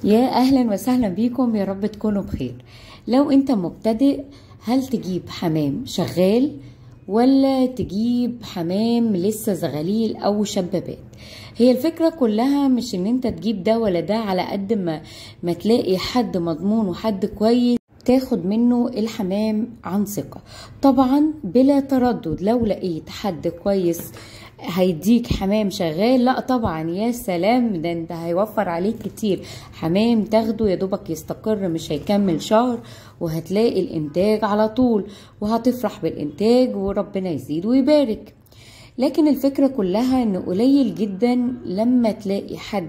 يا اهلا وسهلا بيكم يا رب تكونوا بخير لو انت مبتدئ هل تجيب حمام شغال ولا تجيب حمام لسه زغاليل او شبابات هي الفكرة كلها مش ان انت تجيب ده ولا ده على قد ما ما تلاقي حد مضمون وحد كويس تاخد منه الحمام عن ثقة طبعا بلا تردد لو لقيت حد كويس هيديك حمام شغال لا طبعا يا سلام ده انت هيوفر عليك كتير حمام تاخده يا دوبك يستقر مش هيكمل شهر وهتلاقي الانتاج على طول وهتفرح بالانتاج وربنا يزيد ويبارك لكن الفكرة كلها ان قليل جدا لما تلاقي حد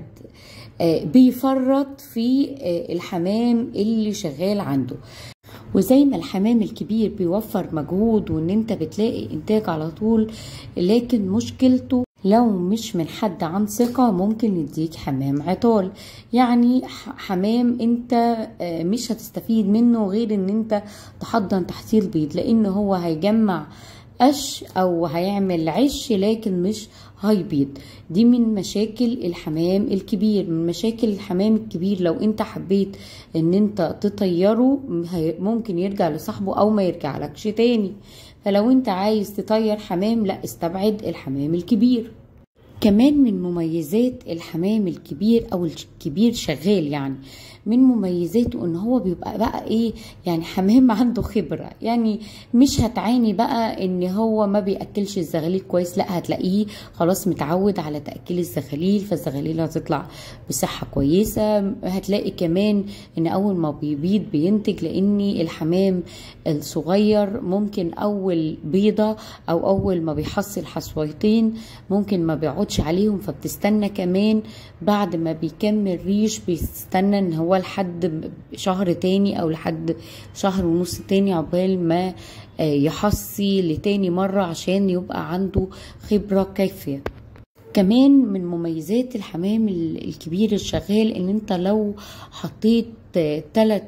بيفرط في الحمام اللي شغال عنده وزي ما الحمام الكبير بيوفر مجهود وان انت بتلاقي انتاج على طول لكن مشكلته لو مش من حد عن ثقة ممكن يديك حمام عطال يعني حمام انت مش هتستفيد منه غير ان انت تحضن تحت البيض لان هو هيجمع قش او هيعمل عش لكن مش هيبيض دي من مشاكل الحمام الكبير من مشاكل الحمام الكبير لو انت حبيت ان انت تطيره ممكن يرجع لصاحبه او ما يرجع لكش تاني فلو انت عايز تطير حمام لا استبعد الحمام الكبير كمان من مميزات الحمام الكبير او الكبير شغال يعني من مميزاته ان هو بيبقى بقى ايه يعني حمام عنده خبرة يعني مش هتعاني بقى ان هو ما بياكلش الزغاليل كويس لا هتلاقيه خلاص متعود على تاكيل الزغاليل فالزغاليل هتطلع بصحة كويسة هتلاقي كمان ان اول ما بيبيض بينتج لان الحمام الصغير ممكن اول بيضة او اول ما بيحصل حصويتين ممكن ما بيقعدش عليهم فبتستنى كمان بعد ما بيكمل ريش بيستنى ان هو لحد شهر تاني او لحد شهر ونص تاني عقبال ما يحصي لتاني مرة عشان يبقى عنده خبرة كافية كمان من مميزات الحمام الكبير الشغال ان انت لو حطيت تلات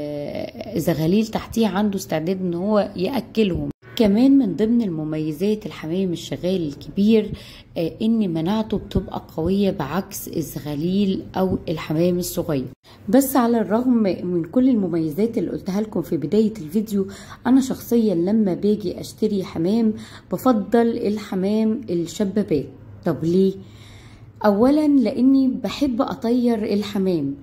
زغاليل تحتيه عنده استعداد ان هو ياكلهم كمان من ضمن المميزات الحمام الشغال الكبير ان مناعته بتبقى قوية بعكس الزغاليل او الحمام الصغير بس على الرغم من كل المميزات اللي قلتها لكم في بداية الفيديو انا شخصيا لما باجي اشتري حمام بفضل الحمام الشبابات طب ليه اولا لاني بحب اطير الحمام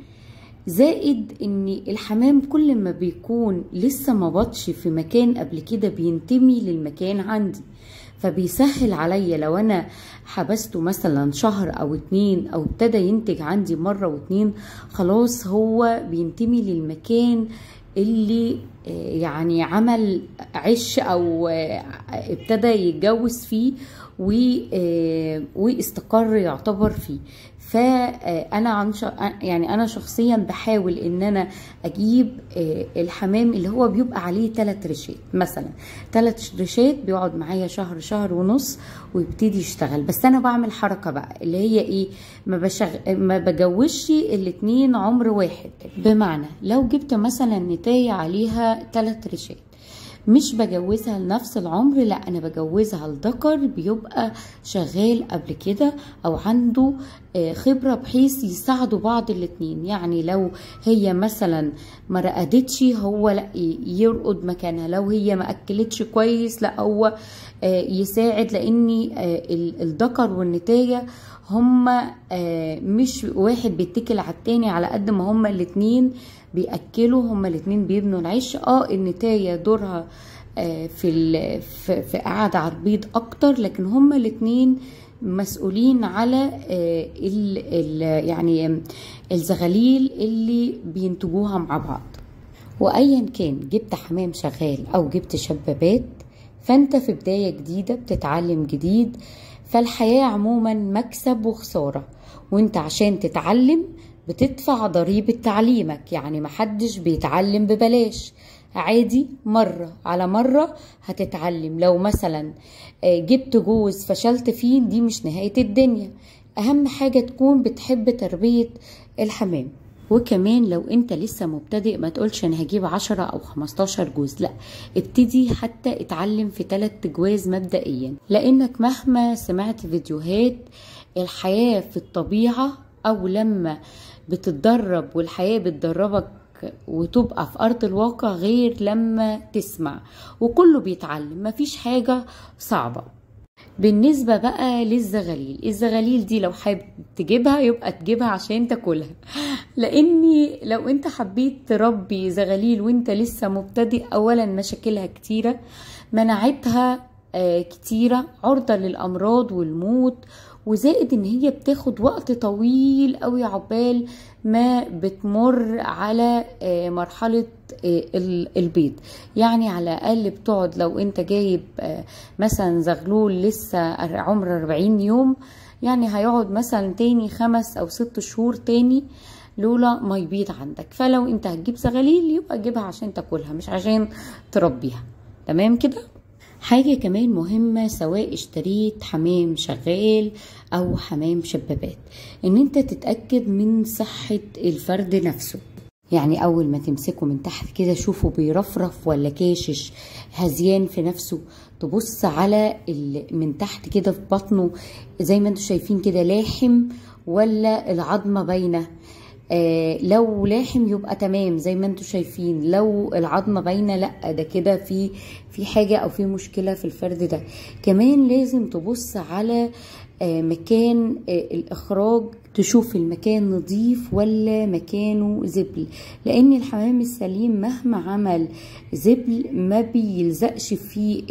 زائد ان الحمام كل ما بيكون لسه ما بطش في مكان قبل كده بينتمي للمكان عندي فبيسهل عليا لو انا حبسته مثلا شهر او اتنين او ابتدى ينتج عندي مرة واتنين خلاص هو بينتمي للمكان اللي يعني عمل عش او ابتدى يتجوز فيه واستقر يعتبر فيه فانا عن يعني انا شخصيا بحاول ان انا اجيب الحمام اللي هو بيبقى عليه ثلاث ريشات مثلا ثلاث ريشات بيقعد معايا شهر شهر ونص ويبتدي يشتغل بس انا بعمل حركه بقى اللي هي ايه ما بشغ... ما بجوزش الاتنين عمر واحد بمعنى لو جبت مثلا نتايه عليها ثلاث ريشات مش بجوزها لنفس العمر لا انا بجوزها لذكر بيبقى شغال قبل كده او عنده خبرة بحيث يساعدوا بعض الاتنين يعني لو هي مثلا ما رقدتش هو لا يرقد مكانها لو هي ما اكلتش كويس لا هو يساعد لاني الذكر والنتاية هما مش واحد بيتكل على التاني على قد ما هما الاتنين بياكلوا هما الاتنين بيبنوا العيش اه النتايه دورها في في قعده على البيض اكتر لكن هما الاتنين مسؤولين على ال ال يعني الزغاليل اللي بينتجوها مع بعض وايا كان جبت حمام شغال او جبت شبابات فانت في بدايه جديده بتتعلم جديد فالحياه عموما مكسب وخساره وانت عشان تتعلم بتدفع ضريبة تعليمك يعني محدش بيتعلم ببلاش عادي مرة على مرة هتتعلم لو مثلا جبت جوز فشلت فيه دي مش نهاية الدنيا أهم حاجة تكون بتحب تربية الحمام وكمان لو انت لسه مبتدئ ما تقولش انا هجيب عشرة او خمستاشر جوز لا ابتدي حتى اتعلم في تلات جواز مبدئيا لانك مهما سمعت فيديوهات الحياة في الطبيعة او لما بتتدرب والحياة بتدربك وتبقى في ارض الواقع غير لما تسمع وكله بيتعلم مفيش حاجة صعبة بالنسبة بقى للزغاليل الزغاليل دي لو حابب تجيبها يبقى تجيبها عشان تاكلها لاني لو انت حبيت تربي زغاليل وانت لسه مبتدئ اولا مشاكلها كتيرة مناعتها آه كتيرة عرضة للامراض والموت وزائد ان هي بتاخد وقت طويل قوي عقبال ما بتمر على آه مرحلة آه البيض يعني على الاقل بتقعد لو انت جايب مثلا زغلول لسه عمر 40 يوم يعني هيقعد مثلا تاني خمس او ست شهور تاني لولا ما يبيض عندك فلو انت هتجيب زغاليل يبقى جيبها عشان تاكلها مش عشان تربيها تمام كده حاجة كمان مهمة سواء اشتريت حمام شغال او حمام شبابات ان انت تتأكد من صحة الفرد نفسه يعني اول ما تمسكه من تحت كده شوفه بيرفرف ولا كاشش هزيان في نفسه تبص على من تحت كده في بطنه زي ما انتم شايفين كده لاحم ولا العظمة باينة آه لو لاحم يبقى تمام زي ما انتم شايفين لو العظمه باينه لا ده كده في في حاجه او في مشكله في الفرد ده كمان لازم تبص على آه مكان آه الاخراج تشوف المكان نظيف ولا مكانه زبل لان الحمام السليم مهما عمل زبل ما بيلزقش في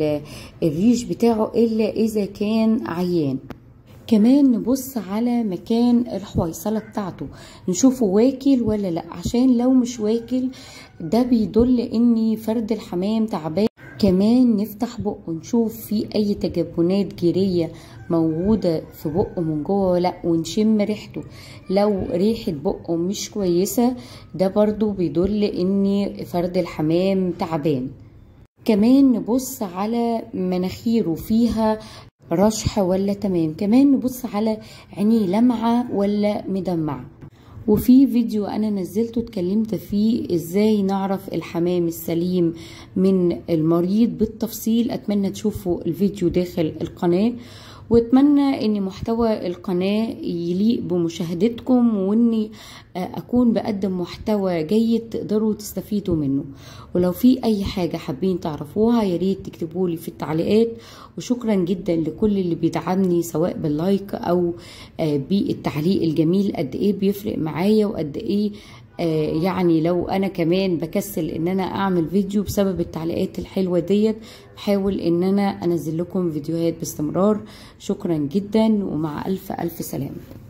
الريش بتاعه الا اذا كان عيان كمان نبص على مكان الحويصلة بتاعته نشوفه واكل ولا لا عشان لو مش واكل ده بيدل ان فرد الحمام تعبان كمان نفتح بقه نشوف في اي تجبنات جيرية موجودة في بقه من جوه لا ونشم ريحته لو ريحة بقه مش كويسة ده برضو بيدل ان فرد الحمام تعبان كمان نبص على مناخيره فيها رشح ولا تمام كمان نبص على عينيه لمعة ولا مدمعة وفي فيديو انا نزلته اتكلمت فيه ازاي نعرف الحمام السليم من المريض بالتفصيل اتمنى تشوفوا الفيديو داخل القناة واتمنى ان محتوى القناة يليق بمشاهدتكم واني اكون بقدم محتوى جيد تقدروا تستفيدوا منه ولو في اي حاجة حابين تعرفوها ياريت تكتبولي في التعليقات وشكرا جدا لكل اللي بيدعمني سواء باللايك او بالتعليق الجميل قد ايه بيفرق معايا وقد ايه يعني لو انا كمان بكسل ان انا اعمل فيديو بسبب التعليقات الحلوه ديت بحاول ان انا انزل لكم فيديوهات باستمرار شكرا جدا ومع الف الف سلامه